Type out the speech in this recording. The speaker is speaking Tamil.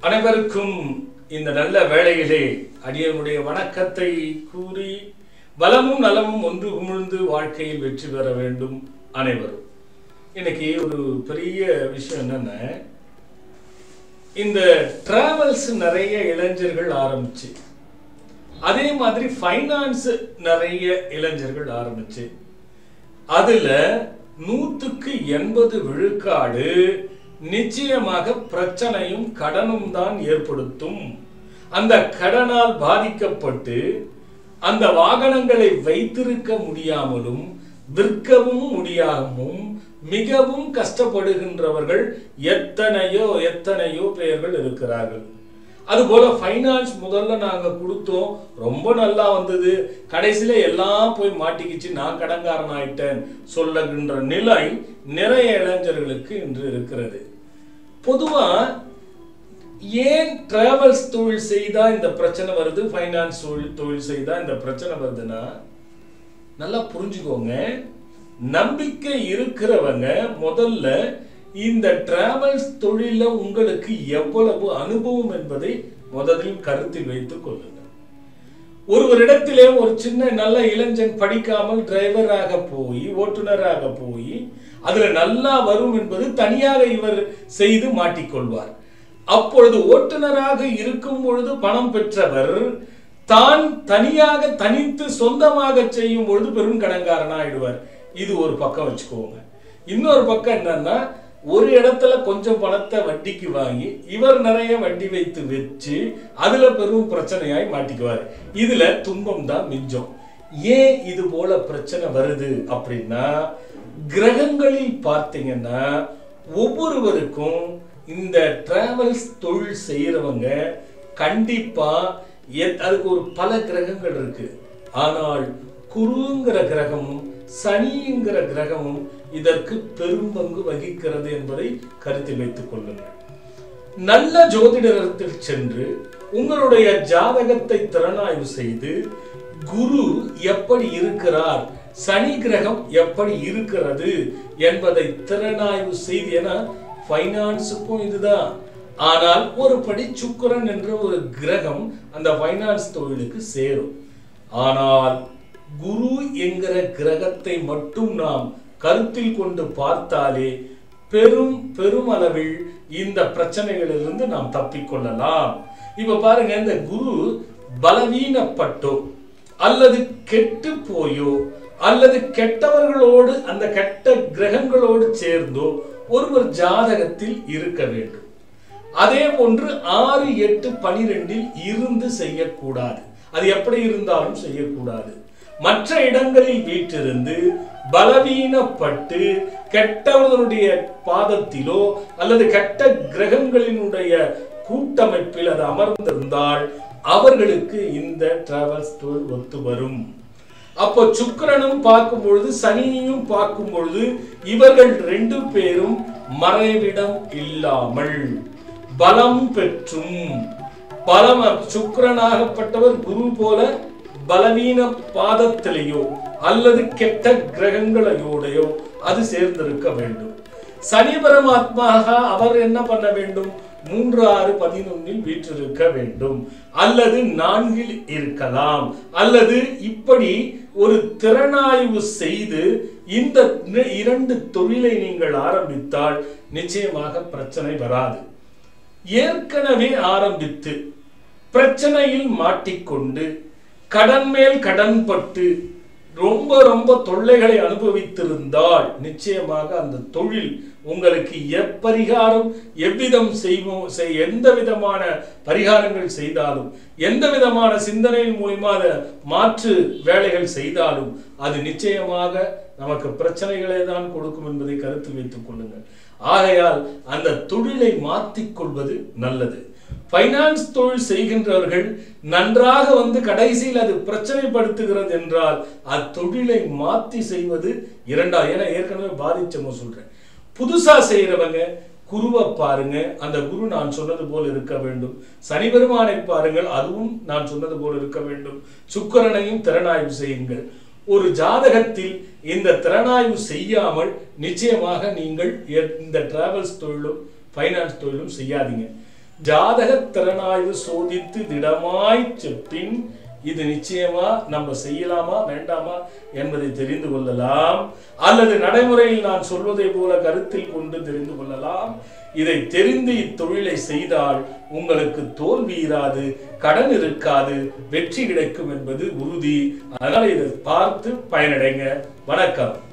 அனைவருக்கும் இந்த நல்ல வேளையிலே அடியனுடைய வணக்கத்தை கூறி வளமும் நலமும் ஒன்று குமிழ்ந்து வாழ்க்கையில் வெற்றி பெற வேண்டும் அனைவரும் இன்னைக்கு ஒரு பெரிய விஷயம் என்னன்னா இந்த டிராவல்ஸ் நிறைய இளைஞர்கள் ஆரம்பிச்சு அதே மாதிரி ஃபைனான்ஸ் நிறைய இளைஞர்கள் ஆரம்பிச்சு அதுல நூத்துக்கு எண்பது விழுக்காடு நிச்சயமாக பிரச்சனையும் கடனும் தான் ஏற்படுத்தும் அந்த கடனால் பாதிக்கப்பட்டு அந்த வாகனங்களை வைத்திருக்க முடியாமலும் விற்கவும் முடியாமலும் மிகவும் கஷ்டப்படுகின்றவர்கள் எத்தனையோ எத்தனையோ பேர்கள் இருக்கிறார்கள் அதுபோல ஃபைனான்ஸ் முதல்ல நாங்க கொடுத்தோம் ரொம்ப நல்லா வந்தது கடைசியில எல்லாம் போய் மாட்டிக்கிச்சு நான் கடன்காரன் ஆயிட்டேன் சொல்லுகின்ற நிலை நிறைய இளைஞர்களுக்கு இன்று இருக்கிறது பொதுவா ஏன் டிராவல்ஸ் தொழில் செய்தா இந்த பிரச்சனை வருது ஃபைனான்ஸ் தொழில் தொழில் செய்தா இந்த பிரச்சனை வருதுன்னா நல்லா புரிஞ்சுக்கோங்க நம்பிக்கை இருக்கிறவங்க முதல்ல இந்த டிராவல்ஸ் தொழில உங்களுக்கு எவ்வளவு அனுபவம் என்பதை முதலில் கருத்தில் வைத்துக் கொள்ளுங்கள் ஒருவரிடத்திலே ஒரு சின்ன நல்ல இளைஞன் படிக்காமல் டிரைவராக போய் ஓட்டுநராக போய் அதுல நல்லா வரும் என்பது தனியாக இவர் செய்து மாட்டிக்கொள்வார் அப்பொழுது ஓட்டுநராக இருக்கும் பொழுது பணம் பெற்றவர் தான் தனியாக தனித்து சொந்தமாக செய்யும் பொழுது பெரும் கடன்காரனா ஆயிடுவார் இது ஒரு பக்கம் வச்சுக்கோங்க இன்னொரு பக்கம் என்னன்னா ஒரு இடத்துல கொஞ்சம் பணத்தை வட்டிக்கு வாங்கி இவர் நிறைய வட்டி வைத்து வச்சு அதுல பெரும் பிரச்சனையாய் மாட்டிக்குவார் இதுல துன்பம் தான் மிஞ்சம் ஏன் இது போல பிரச்சனை வருது அப்படின்னா கிரகங்களில் பார்த்தீங்கன்னா ஒவ்வொருவருக்கும் இந்த டிராவல்ஸ் தொழில் செய்யறவங்க கண்டிப்பா எத்- அதுக்கு ஒரு பல கிரகங்கள் இருக்கு ஆனால் குருங்கிற கிரகமும் சனிங்கிற கிரகமும் இதற்கு பெரும் பங்கு வகிக்கிறது என்பதை கருத்தில் வைத்துக் கொள்ளுங்கள் நல்ல ஜோதிடத்தில் சென்று உங்களுடைய ஜாதகத்தை திறனாய்வு செய்து குரு எப்படி இருக்கிறார் சனி கிரகம் எப்படி இருக்கிறது என்பதை திறனாய்வு செய்து ஏன்னா ஃபைனான்ஸுக்கும் இதுதான் ஆனால் ஒரு படி சுக்கிரன் என்ற ஒரு கிரகம் அந்த ஃபைனான்ஸ் தொழிலுக்கு சேரும் ஆனால் குரு என்கிற கிரகத்தை மட்டும் நாம் கருத்தில் கொண்டு பார்த்தாலே பெரும் பெரும் அளவில் இந்த பிரச்சனைகளிலிருந்து நாம் தப்பிக்கொள்ளலாம் இப்ப பாருங்க இந்த குரு பலவீனப்பட்டோ அல்லது கெட்டு போயோ அல்லது கெட்டவர்களோடு அந்த கெட்ட கிரகங்களோடு சேர்ந்தோ ஒருவர் ஜாதகத்தில் இருக்க வேண்டும் அதே போன்று ஆறு எட்டு பனிரெண்டில் இருந்து செய்யக்கூடாது அது எப்படி இருந்தாலும் செய்யக்கூடாது மற்ற இடங்களில் வீற்றிருந்து பலவீனப்பட்டு கெட்டவர்களுடைய பாதத்திலோ அல்லது கெட்ட கிரகங்களினுடைய கூட்டமைப்பில் அது அமர்ந்திருந்தால் அவர்களுக்கு இந்த டிராவல்ஸ் தொழில் ஒத்து வரும் அப்போ சுக்கிரனும் பார்க்கும் பொழுது சனியையும் பார்க்கும் பொழுது இவர்கள் ரெண்டு பேரும் மறைவிடம் இல்லாமல் பலம் பெற்றும் பலம் சுக்கிரனாகப்பட்டவர் குரு போல பலவீன பாதத்திலேயோ அல்லது கெட்ட கிரகங்களையோடையோ அது சேர்ந்திருக்க வேண்டும் சனி பரமாத்மாக அவர் என்ன பண்ண வேண்டும் மூன்று ஆறு பதினொன்னில் வீற்றிருக்க வேண்டும் அல்லது நான்கில் இருக்கலாம் அல்லது இப்படி ஒரு திறனாய்வு செய்து இந்த நி- இரண்டு தொழிலை நீங்கள் ஆரம்பித்தால் நிச்சயமாக பிரச்சனை வராது ஏற்கனவே ஆரம்பித்து பிரச்சனையில் மாட்டிக்கொண்டு கடன் மேல் கடன் பட்டு ரொம்ப ரொம்ப தொல்லைகளை அனுபவித்திருந்தால் நிச்சயமாக அந்த தொழில் உங்களுக்கு எப்பரிகாரம் எவ்விதம் செய்வோம் செய்- எந்த விதமான பரிகாரங்கள் செய்தாலும் எந்த விதமான சிந்தனையின் மூலியமா அதை மாற்று வேலைகள் செய்தாலும் அது நிச்சயமாக நமக்கு பிரச்சனைகளை தான் கொடுக்கும் என்பதை கருத்தில் வைத்துக் கொள்ளுங்கள் ஆகையால் அந்த தொழிலை மாற்றிக் கொள்வது நல்லது ஃபைனான்ஸ் தொழில் செய்கின்றவர்கள் நன்றாக வந்து கடைசியில் அது பிரச்சனைப்படுத்துகிறது என்றால் அத்தொழிலை மாற்றி செய்வது இரண்டா ஏன்னா ஏற்கனவே பாதிச்சவங்க சொல்றேன் புதுசா செய்யறவங்க குருவை பாருங்க அந்த குரு நான் சொன்னது போல் இருக்க வேண்டும் சனி பெருமானை பாருங்கள் அதுவும் நான் சொன்னது போல் இருக்க வேண்டும் சுக்கிரனையும் திறனாய்வு செய்யுங்கள் ஒரு ஜாதகத்தில் இந்த திறனாய்வு செய்யாமல் நிச்சயமாக நீங்கள் எ- இந்த டிராவல்ஸ் தொழிலும் ஃபைனான்ஸ் தொழிலும் செய்யாதீங்க ஜாதக திறனாய்வு சோதித்து திடமாய் செப்பின் இது நிச்சயமா நம்ம செய்யலாமா வேண்டாமா என்பதை தெரிந்து கொள்ளலாம் அல்லது நடைமுறையில் நான் சொல்வதை போல கருத்தில் கொண்டு தெரிந்து கொள்ளலாம் இதை தெரிந்து இத்தொழிலை செய்தால் உங்களுக்கு தோல்வி இராது கடன் இருக்காது வெற்றி கிடைக்கும் என்பது உறுதி அதனால இதை பார்த்து பயனடைங்க வணக்கம்